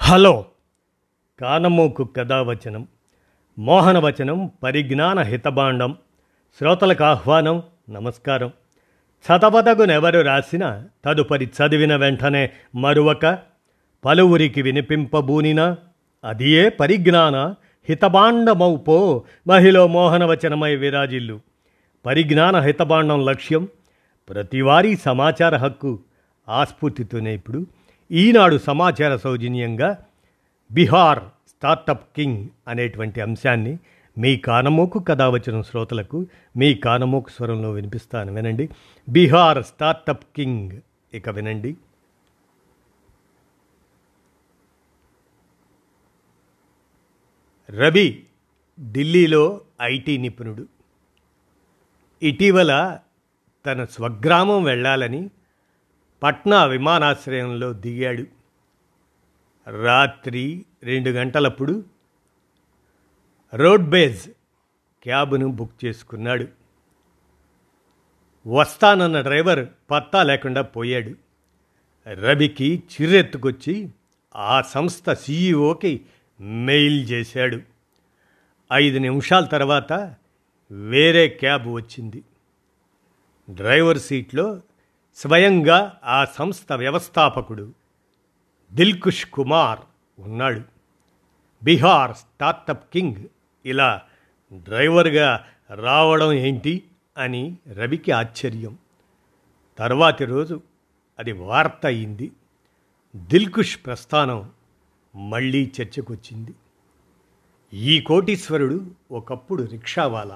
hello కానమోకు కథావచనం మోహనవచనం పరిజ్ఞాన హితబాండం శ్రోతలకు ఆహ్వానం నమస్కారం చదవదగునెవరు రాసిన తదుపరి చదివిన వెంటనే మరువక పలువురికి వినిపింపబూనిన అదియే పరిజ్ఞాన హితబాండమౌపో మహిళ మోహనవచనమై విరాజిల్లు పరిజ్ఞాన హితబాండం లక్ష్యం ప్రతివారీ సమాచార హక్కు ఆస్ఫూర్తితోనే ఇప్పుడు ఈనాడు సమాచార సౌజన్యంగా బీహార్ స్టార్టప్ కింగ్ అనేటువంటి అంశాన్ని మీ కానమోకు కథ వచ్చిన శ్రోతలకు మీ కానమోకు స్వరంలో వినిపిస్తాను వినండి బీహార్ స్టార్టప్ కింగ్ ఇక వినండి రవి ఢిల్లీలో ఐటీ నిపుణుడు ఇటీవల తన స్వగ్రామం వెళ్ళాలని పట్నా విమానాశ్రయంలో దిగాడు రాత్రి రెండు గంటలప్పుడు రోడ్ బేజ్ క్యాబ్ను బుక్ చేసుకున్నాడు వస్తానన్న డ్రైవర్ పత్తా లేకుండా పోయాడు రవికి చిర్రెత్తుకొచ్చి ఆ సంస్థ సీఈఓకి మెయిల్ చేశాడు ఐదు నిమిషాల తర్వాత వేరే క్యాబ్ వచ్చింది డ్రైవర్ సీట్లో స్వయంగా ఆ సంస్థ వ్యవస్థాపకుడు దిల్కుష్ కుమార్ ఉన్నాడు బీహార్ స్టార్టప్ కింగ్ ఇలా డ్రైవర్గా రావడం ఏంటి అని రవికి ఆశ్చర్యం తర్వాతి రోజు అది వార్త అయింది దిల్కుష్ ప్రస్థానం మళ్ళీ చర్చకొచ్చింది ఈ కోటీశ్వరుడు ఒకప్పుడు రిక్షావాలా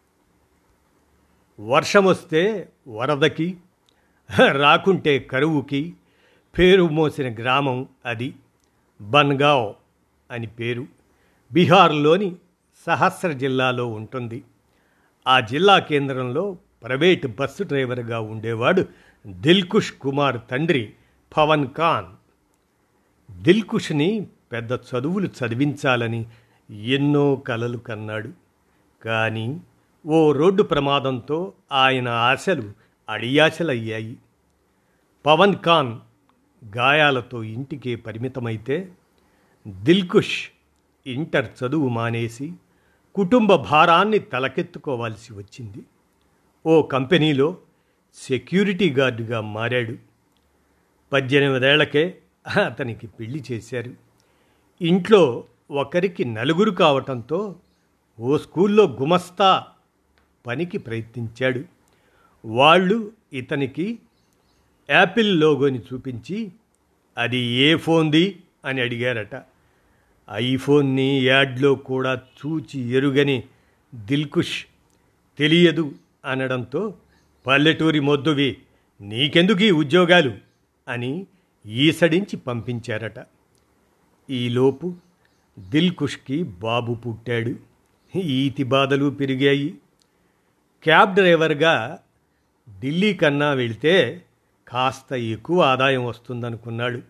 వర్షం వస్తే వరదకి రాకుంటే కరువుకి పేరు మోసిన గ్రామం అది బన్గావ్ అని పేరు బీహార్లోని సహస్ర జిల్లాలో ఉంటుంది ఆ జిల్లా కేంద్రంలో ప్రైవేటు బస్సు డ్రైవర్గా ఉండేవాడు దిల్కుష్ కుమార్ తండ్రి పవన్ ఖాన్ దిల్కుష్ని పెద్ద చదువులు చదివించాలని ఎన్నో కలలు కన్నాడు కానీ ఓ రోడ్డు ప్రమాదంతో ఆయన ఆశలు అడియాశలయ్యాయి పవన్ ఖాన్ గాయాలతో ఇంటికే పరిమితమైతే దిల్కుష్ ఇంటర్ చదువు మానేసి కుటుంబ భారాన్ని తలకెత్తుకోవాల్సి వచ్చింది ఓ కంపెనీలో సెక్యూరిటీ గార్డుగా మారాడు పద్దెనిమిదేళ్లకే అతనికి పెళ్లి చేశారు ఇంట్లో ఒకరికి నలుగురు కావటంతో ఓ స్కూల్లో గుమస్తా పనికి ప్రయత్నించాడు వాళ్ళు ఇతనికి యాపిల్ లోగోని చూపించి అది ఏ ఫోన్ది అని అడిగారట ఐఫోన్ని యాడ్లో కూడా చూచి ఎరుగని దిల్కుష్ తెలియదు అనడంతో పల్లెటూరి మొద్దువి నీకెందుకు ఈ ఉద్యోగాలు అని ఈసడించి పంపించారట ఈలోపు దిల్కుష్కి బాబు పుట్టాడు ఈతి బాధలు పెరిగాయి క్యాబ్ డ్రైవర్గా ఢిల్లీ కన్నా వెళితే కాస్త ఎక్కువ ఆదాయం వస్తుందనుకున్నాడు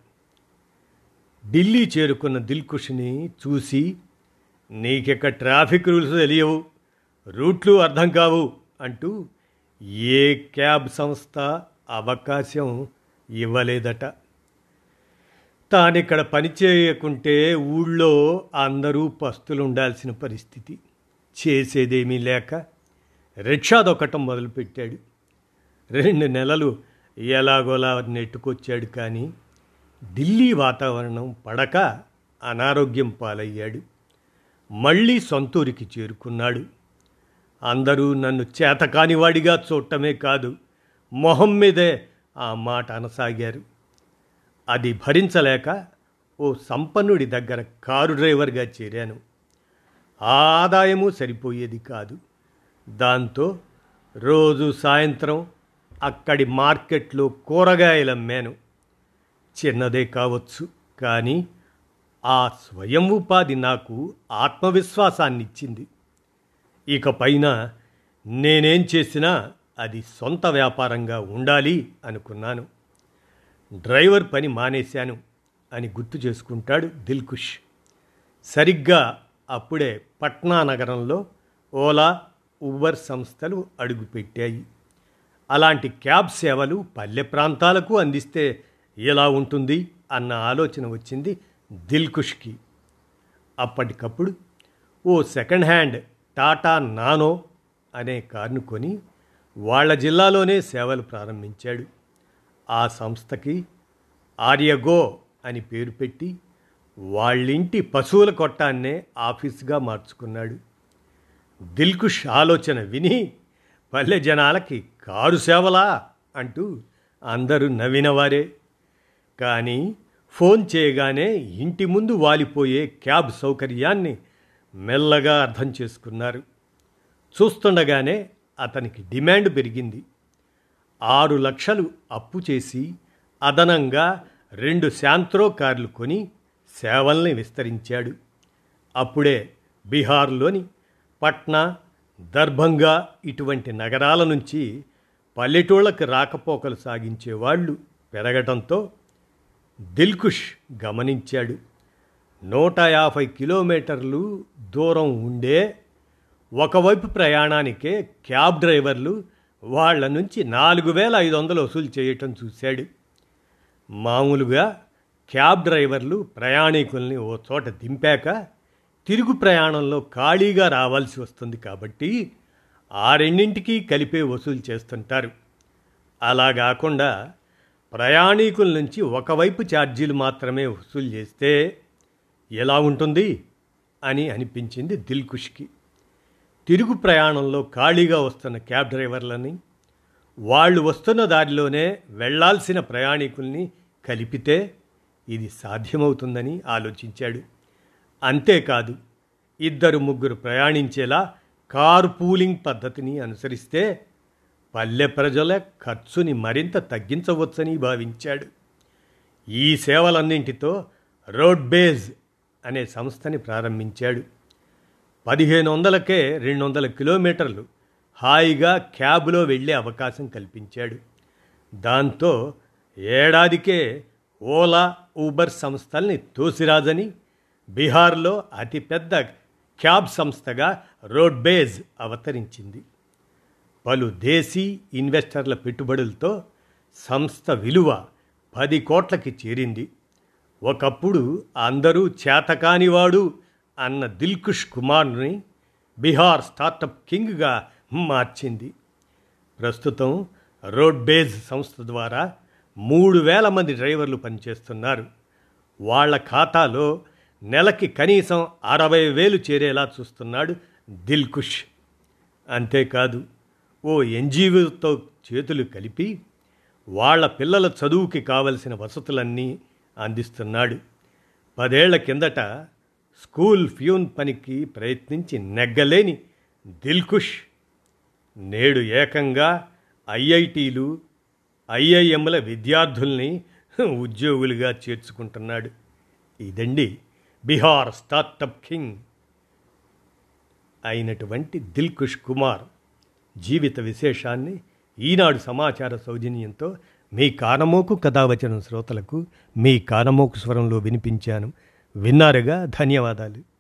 ఢిల్లీ చేరుకున్న దిల్కుష్ని చూసి నీకెక్క ట్రాఫిక్ రూల్స్ తెలియవు రూట్లు అర్థం కావు అంటూ ఏ క్యాబ్ సంస్థ అవకాశం ఇవ్వలేదట తానిక్కడ పనిచేయకుంటే ఊళ్ళో అందరూ పస్తులు ఉండాల్సిన పరిస్థితి చేసేదేమీ లేక రిక్షా దొక్కటం మొదలుపెట్టాడు రెండు నెలలు ఎలాగోలా నెట్టుకొచ్చాడు కానీ ఢిల్లీ వాతావరణం పడక అనారోగ్యం పాలయ్యాడు మళ్ళీ సొంతూరికి చేరుకున్నాడు అందరూ నన్ను చేతకానివాడిగా చూడటమే కాదు మొహం మీదే ఆ మాట అనసాగారు అది భరించలేక ఓ సంపన్నుడి దగ్గర కారు డ్రైవర్గా చేరాను ఆ ఆదాయము సరిపోయేది కాదు దాంతో రోజు సాయంత్రం అక్కడి మార్కెట్లో కూరగాయలు అమ్మాను చిన్నదే కావచ్చు కానీ ఆ స్వయం ఉపాధి నాకు ఆత్మవిశ్వాసాన్ని ఇచ్చింది ఇక పైన నేనేం చేసినా అది సొంత వ్యాపారంగా ఉండాలి అనుకున్నాను డ్రైవర్ పని మానేశాను అని గుర్తు చేసుకుంటాడు దిల్కుష్ సరిగ్గా అప్పుడే పట్నా నగరంలో ఓలా ఉబర్ సంస్థలు అడుగుపెట్టాయి అలాంటి క్యాబ్ సేవలు పల్లె ప్రాంతాలకు అందిస్తే ఎలా ఉంటుంది అన్న ఆలోచన వచ్చింది దిల్కుష్కి అప్పటికప్పుడు ఓ సెకండ్ హ్యాండ్ టాటా నానో అనే కారును కొని వాళ్ళ జిల్లాలోనే సేవలు ప్రారంభించాడు ఆ సంస్థకి ఆర్యగో అని పేరు పెట్టి వాళ్ళింటి పశువుల కొట్టాన్నే ఆఫీస్గా మార్చుకున్నాడు దిల్కుష్ ఆలోచన విని పల్లె జనాలకి కారు సేవలా అంటూ అందరూ నవ్వినవారే కానీ ఫోన్ చేయగానే ఇంటి ముందు వాలిపోయే క్యాబ్ సౌకర్యాన్ని మెల్లగా అర్థం చేసుకున్నారు చూస్తుండగానే అతనికి డిమాండ్ పెరిగింది ఆరు లక్షలు అప్పు చేసి అదనంగా రెండు శాంత్రో కార్లు కొని సేవల్ని విస్తరించాడు అప్పుడే బీహార్లోని పట్నా దర్భంగా ఇటువంటి నగరాల నుంచి పల్లెటూళ్ళకి రాకపోకలు సాగించేవాళ్ళు పెరగటంతో దిల్కుష్ గమనించాడు నూట యాభై కిలోమీటర్లు దూరం ఉండే ఒకవైపు ప్రయాణానికే క్యాబ్ డ్రైవర్లు వాళ్ళ నుంచి నాలుగు వేల ఐదు వందలు వసూలు చేయటం చూశాడు మామూలుగా క్యాబ్ డ్రైవర్లు ప్రయాణికుల్ని ఓ చోట దింపాక తిరుగు ప్రయాణంలో ఖాళీగా రావాల్సి వస్తుంది కాబట్టి ఆ రెండింటికి కలిపే వసూలు చేస్తుంటారు అలా కాకుండా ప్రయాణికుల నుంచి ఒకవైపు ఛార్జీలు మాత్రమే వసూలు చేస్తే ఎలా ఉంటుంది అని అనిపించింది దిల్కుష్కి తిరుగు ప్రయాణంలో ఖాళీగా వస్తున్న క్యాబ్ డ్రైవర్లని వాళ్ళు వస్తున్న దారిలోనే వెళ్లాల్సిన ప్రయాణికుల్ని కలిపితే ఇది సాధ్యమవుతుందని ఆలోచించాడు అంతేకాదు ఇద్దరు ముగ్గురు ప్రయాణించేలా కారు పూలింగ్ పద్ధతిని అనుసరిస్తే పల్లె ప్రజల ఖర్చుని మరింత తగ్గించవచ్చని భావించాడు ఈ సేవలన్నింటితో రోడ్ బేజ్ అనే సంస్థని ప్రారంభించాడు పదిహేను వందలకే రెండు వందల కిలోమీటర్లు హాయిగా క్యాబ్లో వెళ్ళే అవకాశం కల్పించాడు దాంతో ఏడాదికే ఓలా ఊబర్ సంస్థల్ని తోసిరాజని బీహార్లో అతిపెద్ద క్యాబ్ సంస్థగా రోడ్బేజ్ అవతరించింది పలు దేశీ ఇన్వెస్టర్ల పెట్టుబడులతో సంస్థ విలువ పది కోట్లకి చేరింది ఒకప్పుడు అందరూ చేతకానివాడు అన్న దిల్కుష్ కుమార్ని బీహార్ స్టార్టప్ కింగ్గా మార్చింది ప్రస్తుతం రోడ్బేజ్ సంస్థ ద్వారా మూడు వేల మంది డ్రైవర్లు పనిచేస్తున్నారు వాళ్ళ ఖాతాలో నెలకి కనీసం అరవై వేలు చేరేలా చూస్తున్నాడు దిల్కుష్ అంతేకాదు ఓ ఎన్జీఓతో చేతులు కలిపి వాళ్ళ పిల్లల చదువుకి కావలసిన వసతులన్నీ అందిస్తున్నాడు పదేళ్ల కిందట స్కూల్ ఫ్యూన్ పనికి ప్రయత్నించి నెగ్గలేని దిల్కుష్ నేడు ఏకంగా ఐఐటీలు ఐఐఎంల విద్యార్థుల్ని ఉద్యోగులుగా చేర్చుకుంటున్నాడు ఇదండి బీహార్ స్టార్టప్ కింగ్ అయినటువంటి దిల్కుష్ కుమార్ జీవిత విశేషాన్ని ఈనాడు సమాచార సౌజన్యంతో మీ కానమోకు కథావచనం శ్రోతలకు మీ కానమోకు స్వరంలో వినిపించాను విన్నారుగా ధన్యవాదాలు